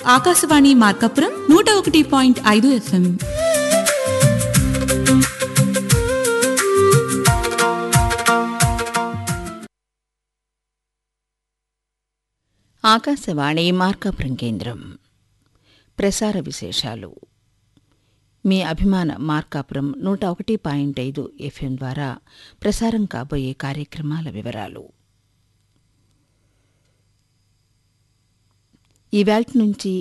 ఆకాశవాణి మార్కాపురం నూట ఒకటి పాయింట్ ఐదు ఎఫ్ఎం ఆకాశవాణి మార్కాపురం కేంద్రం ప్రసార విశేషాలు మీ అభిమాన మార్కాపురం నూట ఒకటి పాయింట్ ఐదు ఎఫ్ఎం ద్వారా ప్రసారం కాబోయే కార్యక్రమాల వివరాలు ఈవేళ నుంచి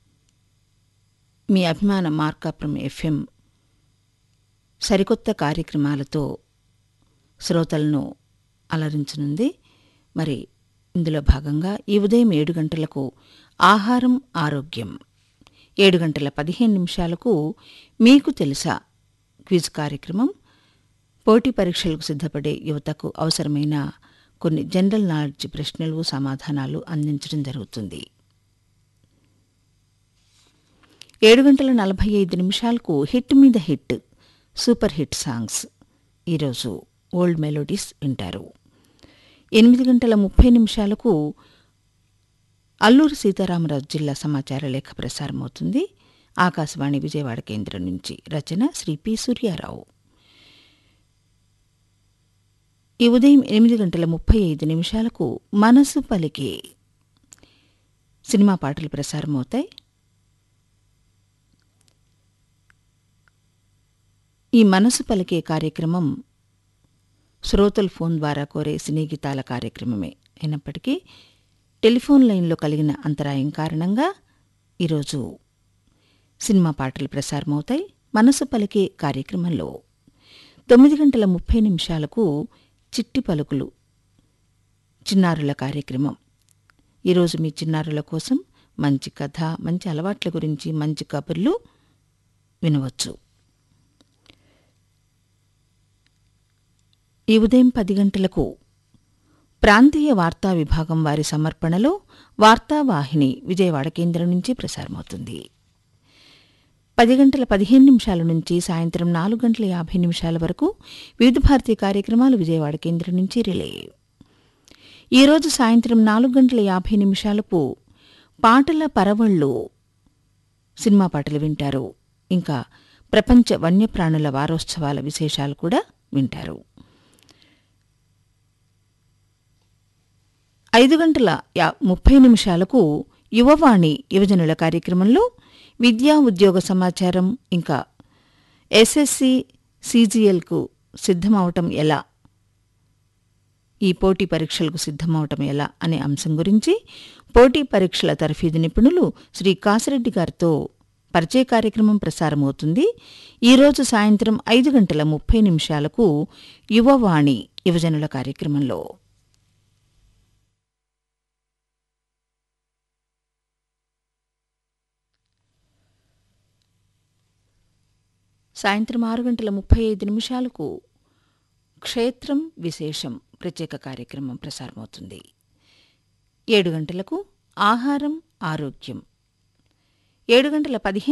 మీ అభిమాన మార్కాపురం ఎఫ్ఎం సరికొత్త కార్యక్రమాలతో శ్రోతలను అలరించనుంది మరి ఇందులో భాగంగా ఈ ఉదయం ఏడు గంటలకు ఆహారం ఆరోగ్యం ఏడు గంటల పదిహేను నిమిషాలకు మీకు తెలుసా క్విజ్ కార్యక్రమం పోటీ పరీక్షలకు సిద్ధపడే యువతకు అవసరమైన కొన్ని జనరల్ నాలెడ్జ్ ప్రశ్నలు సమాధానాలు అందించడం జరుగుతుంది ఏడు గంటల నలభై ఐదు నిమిషాలకు హిట్ మీద హిట్ సూపర్ హిట్ సాంగ్స్ ఈరోజు ఓల్డ్ మెలోడీస్ వింటారు ఎనిమిది గంటల ముప్పై నిమిషాలకు అల్లూరు సీతారామరాజు జిల్లా సమాచార లేఖ ప్రసారమవుతుంది ఆకాశవాణి విజయవాడ కేంద్రం నుంచి రచన శ్రీ పి సూర్యారావు ఈ ఉదయం ఎనిమిది గంటల ముప్పై ఐదు నిమిషాలకు మనసు పలికే సినిమా పాటలు ప్రసారమవుతాయి ఈ మనసు పలికే కార్యక్రమం శ్రోతల ఫోన్ ద్వారా కోరే సినీ గీతాల కార్యక్రమమే అయినప్పటికీ టెలిఫోన్ లైన్లో కలిగిన అంతరాయం కారణంగా ఈరోజు సినిమా పాటలు ప్రసారమవుతాయి మనసు పలికే కార్యక్రమంలో తొమ్మిది గంటల ముప్పై నిమిషాలకు చిట్టి పలుకులు చిన్నారుల కార్యక్రమం ఈరోజు మీ చిన్నారుల కోసం మంచి కథ మంచి అలవాట్ల గురించి మంచి కబుర్లు వినవచ్చు ఈ ఉదయం పది గంటలకు ప్రాంతీయ వార్తా విభాగం వారి సమర్పణలో వార్తావాహిని విజయవాడ కేంద్రం నుంచి ప్రసారమవుతుంది పది గంటల పదిహేను నిమిషాల నుంచి సాయంత్రం నాలుగు గంటల యాభై నిమిషాల వరకు వివిధ భారతీ కార్యక్రమాలు విజయవాడ కేంద్రం నుంచి రిలే ఈరోజు సాయంత్రం నాలుగు గంటల యాభై నిమిషాలకు పాటల పరవళ్ళు సినిమా పాటలు వింటారు ఇంకా ప్రపంచ వన్యప్రాణుల వారోత్సవాల విశేషాలు కూడా వింటారు ఐదు గంటల యా ముప్పై నిమిషాలకు యువవాణి యువజనుల కార్యక్రమంలో విద్యా ఉద్యోగ సమాచారం ఇంకా ఎస్ఎస్సి సీజీఎల్కు సిద్ధమవటం ఎలా ఈ పోటీ పరీక్షలకు సిద్ధమవటం ఎలా అనే అంశం గురించి పోటీ పరీక్షల తరఫీదు నిపుణులు శ్రీ కాసిరెడ్డి గారితో పరిచయ కార్యక్రమం ప్రసారమవుతుంది ఈరోజు సాయంత్రం ఐదు గంటల ముప్పై నిమిషాలకు యువవాణి యువజనుల కార్యక్రమంలో సాయంత్రం ఆరు గంటల ముప్పై ఐదు నిమిషాలకు క్షేత్రం విశేషం ప్రత్యేక కార్యక్రమం ప్రసారమవుతుంది ఏడు గంటలకు ఆహారం ఆరోగ్యం ఏడు గంటల పదిహేను